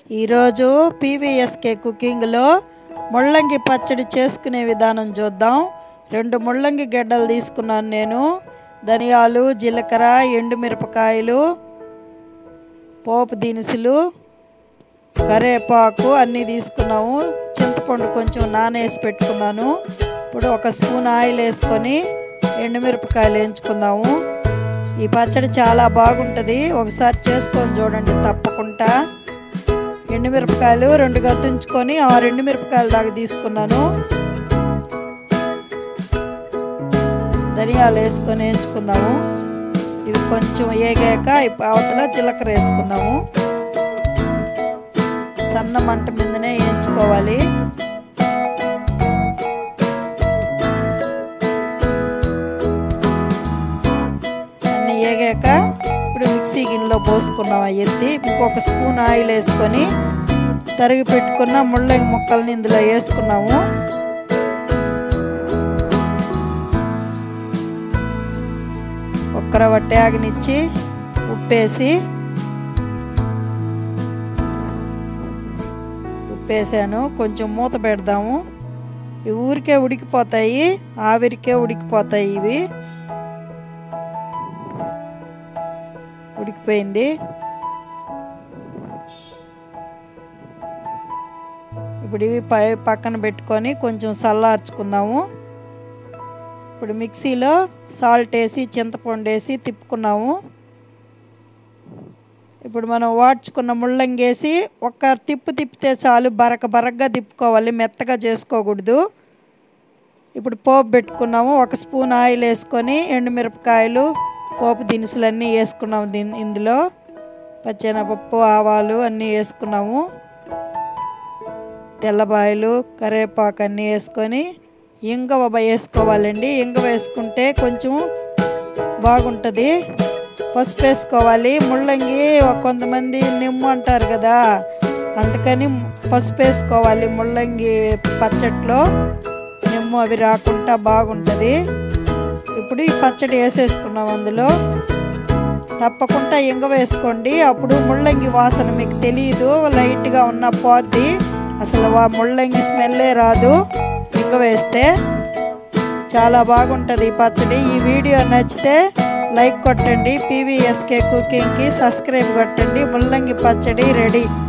ఈరోజు పీవీఎస్కే కుకింగ్లో ముళ్ళంగి పచ్చడి చేసుకునే విధానం చూద్దాం రెండు ముళ్ళంగి గడ్డలు తీసుకున్నాను నేను ధనియాలు జీలకర్ర ఎండుమిరపకాయలు పోపు దినుసులు కరివేపాకు అన్నీ తీసుకున్నాము చింతపండు కొంచెం నానేసి పెట్టుకున్నాను ఇప్పుడు ఒక స్పూన్ ఆయిల్ వేసుకొని ఎండుమిరపకాయలు వేయించుకుందాము ఈ పచ్చడి చాలా బాగుంటుంది ఒకసారి చేసుకొని చూడండి తప్పకుండా ఎండుమిరపకాయలు రెండు గద్దించుకొని ఆ రెండు మిరపకాయలు దాకా తీసుకున్నాను ధనియాలు వేసుకొని వేయించుకుందాము ఇవి కొంచెం ఏగాక అవతల జీలకర్ర వేసుకుందాము సన్న మంట మీదనే వేయించుకోవాలి అన్నీ వేగాక ఇప్పుడు మిక్సీ గిన్నెలో పోసుకున్నాం ఎత్తి ఇంకొక స్పూన్ ఆయిల్ వేసుకొని తరిగి పెట్టుకున్న ముళ్ళంగి ముక్కల్ని ఇందులో వేసుకున్నాము ఒక్కర వట్టి ఆగనిచ్చి ఉప్పేసి ఉప్పేసాను కొంచెం మూత పెడదాము ఈ ఊరికే ఉడికిపోతాయి ఆవిరికే ఉడికిపోతాయి ఇవి ఉడికిపోయింది ఇప్పుడు ఇవి పై పక్కన పెట్టుకొని కొంచెం చల్లార్చుకుందాము ఇప్పుడు మిక్సీలో సాల్ట్ వేసి చింతపండు వేసి తిప్పుకున్నాము ఇప్పుడు మనం వాడ్చుకున్న ముళ్ళంగి వేసి ఒక్క తిప్పు తిప్పితే చాలు బరక బరకగా తిప్పుకోవాలి మెత్తగా చేసుకోకూడదు ఇప్పుడు పోపు పెట్టుకున్నాము ఒక స్పూన్ ఆయిల్ వేసుకొని ఎండుమిరపకాయలు పోపు దినుసులు అన్నీ వేసుకున్నాము దీని ఇందులో పచ్చెనపప్పు ఆవాలు అన్నీ వేసుకున్నాము తెల్లబాయలు కరివేపాకు అన్నీ వేసుకొని ఇంగవ వేసుకోవాలండి ఇంగవ వేసుకుంటే కొంచెం బాగుంటుంది పసుపు వేసుకోవాలి ముళ్ళంగి కొంతమంది నిమ్ము అంటారు కదా అందుకని పసుపు వేసుకోవాలి ముళ్ళంగి పచ్చట్లో నిమ్ము అవి రాకుండా బాగుంటుంది ఇప్పుడు ఈ పచ్చడి వేసేసుకున్నాం అందులో తప్పకుండా ఇంగ వేసుకోండి అప్పుడు ముళ్ళంగి వాసన మీకు తెలియదు లైట్గా ఉన్న పోద్ది అసలు ముళ్ళంగి స్మెల్లే రాదు ఇంగ వేస్తే చాలా బాగుంటుంది ఈ పచ్చడి ఈ వీడియో నచ్చితే లైక్ కొట్టండి పీవీఎస్కే కుకింగ్కి సబ్స్క్రైబ్ కొట్టండి ముల్లంగి పచ్చడి రెడీ